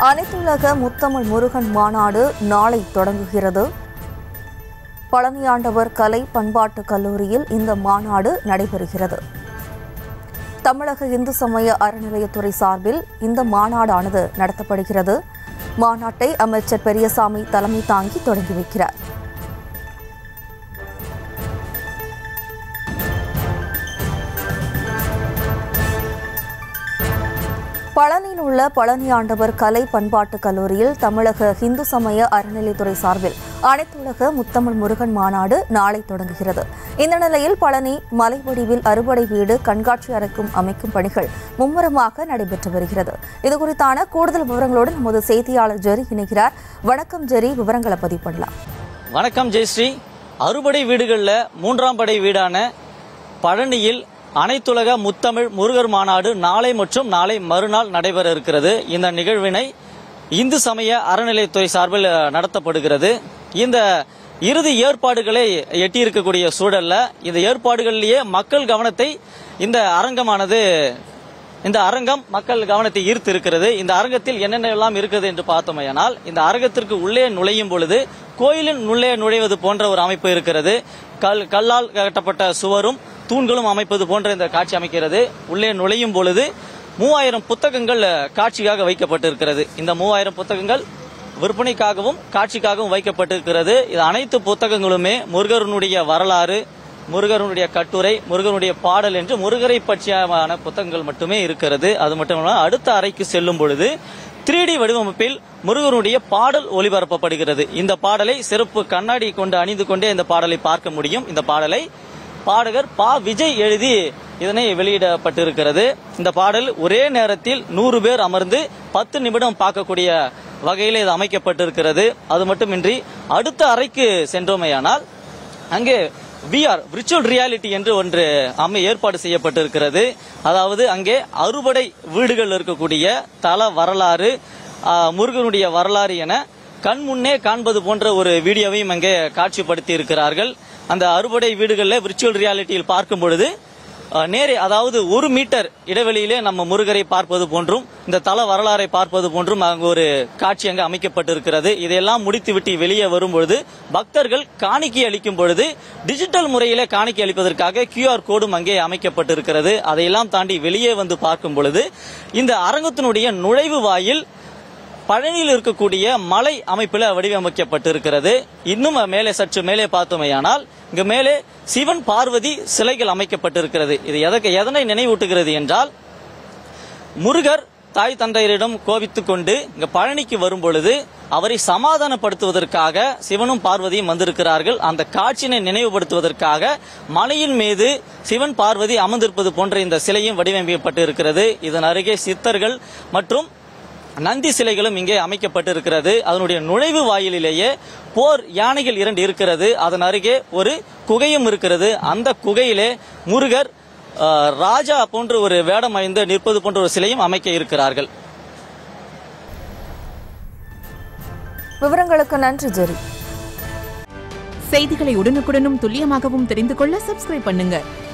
அனைத்துலக முத்தமிழ் முருகன் மாநாடு நாளை தொடங்குகிறது பழனியாண்டவர் கலை பண்பாட்டு கல்லூரியில் இந்த மாநாடு நடைபெறுகிறது தமிழக இந்து சமய அறநிலையத்துறை சார்பில் இந்த மாநாடானது நடத்தப்படுகிறது மாநாட்டை அமைச்சர் பெரியசாமி தலைமை தாங்கி தொடங்கி வைக்கிறார் பழனியில் உள்ள பழனியாண்டவர் கலை பண்பாட்டு கல்லூரியில் தமிழக இந்து சமய அறநிலைத்துறை சார்பில் அனைத்துலக முத்தமிழ் முருகன் மாநாடு நாளை தொடங்குகிறது இந்த நிலையில் பழனி மலை வடிவில் அறுபடை வீடு கண்காட்சி அறைக்கும் அமைக்கும் பணிகள் மும்முரமாக நடைபெற்று வருகிறது இதுகுறித்தான கூடுதல் விவரங்களோடு நமது செய்தியாளர் ஜெரி இணைகிறார் வணக்கம் ஜெரி விவரங்களை பதிவு பண்ணலாம் வணக்கம் ஜெயஸ்ரீ அறுபடை வீடுகளில் மூன்றாம் படை வீடான பழனியில் அனைத்துலக முத்தமிழ் முருகர் மாநாடு நாளை மற்றும் நாளை மறுநாள் நடைபெற இருக்கிறது இந்த நிகழ்வினை இந்து சமய அறநிலையத்துறை சார்பில் அஹ், நடத்தப்படுகிறது இந்த இறுதி ஏற்பாடுகளை எட்டியிருக்கக்கூடிய சூழல்ல இந்த ஏற்பாடுகளிலேயே மக்கள் கவனத்தை இந்த அரங்கமானது இந்த அரங்கம் மக்கள் கவனத்தை ஈர்த்து இருக்கிறது இந்த அரங்கத்தில் என்னென்ன எல்லாம் இருக்குது என்று பார்த்தோமையானால் இந்த அரங்கத்திற்கு உள்ளே நுழையும் பொழுது கோயிலின் உள்ளே நுழைவது போன்ற ஒரு அமைப்பு இருக்கிறது கல் கல்லால் கட்டப்பட்ட சுவரும் தூண்களும் அமைப்பது போன்ற இந்த காட்சி அமைக்கிறது உள்ளே நுழையும் பொழுது மூவாயிரம் புத்தகங்கள் அஹ், காட்சிக்காக வைக்கப்பட்டிருக்கிறது இந்த மூவாயிரம் புத்தகங்கள் விற்பனைக்காகவும் காட்சிக்காகவும் வைக்கப்பட்டிருக்கிறது இது அனைத்து புத்தகங்களுமே முருகனுடைய வரலாறு முருகனுடைய கட்டுரை முருகனுடைய பாடல் என்று முருகரை பற்றியான புத்தகங்கள் மட்டுமே இருக்கிறது அது மட்டுமல்ல அடுத்த அறைக்கு செல்லும் பொழுது த்ரீ டி வடிவமைப்பில் முருகனுடைய பாடல் ஒளிபரப்பப்படுகிறது இந்த பாடலை சிறப்பு கண்ணாடி கொண்டு அணிந்து கொண்டே இந்த பாடலை பார்க்க முடியும் இந்த பாடலை பாடகர் பா விஜய் எழுதி இதனை வெளியிடப்பட்டிருக்கிறது இந்த பாடல் ஒரே நேரத்தில் நூறு பேர் அமர்ந்து பத்து நிமிடம் பார்க்கக்கூடிய வகையில் இது அமைக்கப்பட்டிருக்கிறது அது மட்டுமின்றி அடுத்த அறைக்கு சென்றோமேயானால் அங்கே விஆர் விர்ச்சுவல் ரியாலிட்டி என்று ஒன்று அமை ஏற்பாடு செய்யப்பட்டிருக்கிறது அதாவது அங்கே அறுபடை வீடுகள் இருக்கக்கூடிய தல வரலாறு ஆ, முருகனுடைய வரலாறு என கண் முன்னே காண்பது போன்ற ஒரு வீடியோவையும் அங்கே காட்சிப்படுத்தி இருக்கிறார்கள் அந்த அறுபடை வீடுகளில் விர்ச்சுவல் ரியாலிட்டியில் பார்க்கும் பொழுது அஹ், நேரே அதாவது ஒரு மீட்டர் இடைவெளியிலே நம்ம முருகரை பார்ப்பது போன்றும் இந்த தல வரலாறை பார்ப்பது போன்றும் அங்கு ஒரு காட்சி அங்கு அமைக்கப்பட்டிருக்கிறது இதையெல்லாம் முடித்துவிட்டு வெளியே வரும் பொழுது பக்தர்கள் காணிக்கை அளிக்கும் பொழுது டிஜிட்டல் முறையிலே காணிக்கை அளிப்பதற்காக கியூஆர் கோடும் அங்கே அமைக்கப்பட்டிருக்கிறது அதையெல்லாம் தாண்டி வெளியே வந்து பார்க்கும் பொழுது இந்த அரங்கத்தினுடைய நுழைவு வாயில் பழனியில் இருக்கக்கூடிய மலை அமைப்பில் வடிவமைக்கப்பட்டிருக்கிறது இன்னும் மேலே சற்று மேலே பார்த்தோமேயானால் இங்கு மேலே சிவன் பார்வதி சிலைகள் அமைக்கப்பட்டிருக்கிறது இது எதற்கு எதனை நினைவூட்டுகிறது என்றால் முருகர் தாய் தந்தையரிடம் கோபித்துக் கொண்டு இங்க பழனிக்கு வரும் பொழுது அவரை சமாதானப்படுத்துவதற்காக சிவனும் பார்வதியும் வந்திருக்கிறார்கள் அந்த காட்சியினை நினைவுபடுத்துவதற்காக மலையின் மீது சிவன் பார்வதி அமர்ந்திருப்பது போன்ற இந்த சிலையும் வடிவமைக்கப்பட்டு இருக்கிறது இதன் அருகே சித்தர்கள் மற்றும் நந்தி சிலைகளும் இங்கே அமைக்கப்பட்டிருக்கிறது அதனுடைய நுழைவு வாயிலிலேயே போர் யானைகள் இரண்டு இருக்கிறது அதன் அருகே ஒரு குகையும் இருக்கிறது அந்த குகையிலே முருகர் அஹ், ராஜா போன்ற ஒரு வேடம் அணிந்து நிற்பது போன்ற ஒரு சிலையும் அமைக்க இருக்கிறார்கள் விவரங்களுக்கு நன்றி ஜெரி செய்திகளை உடனுக்குடனும் துல்லியமாகவும் தெரிந்து கொள்ள சப்ஸ்கிரைப் பண்ணுங்க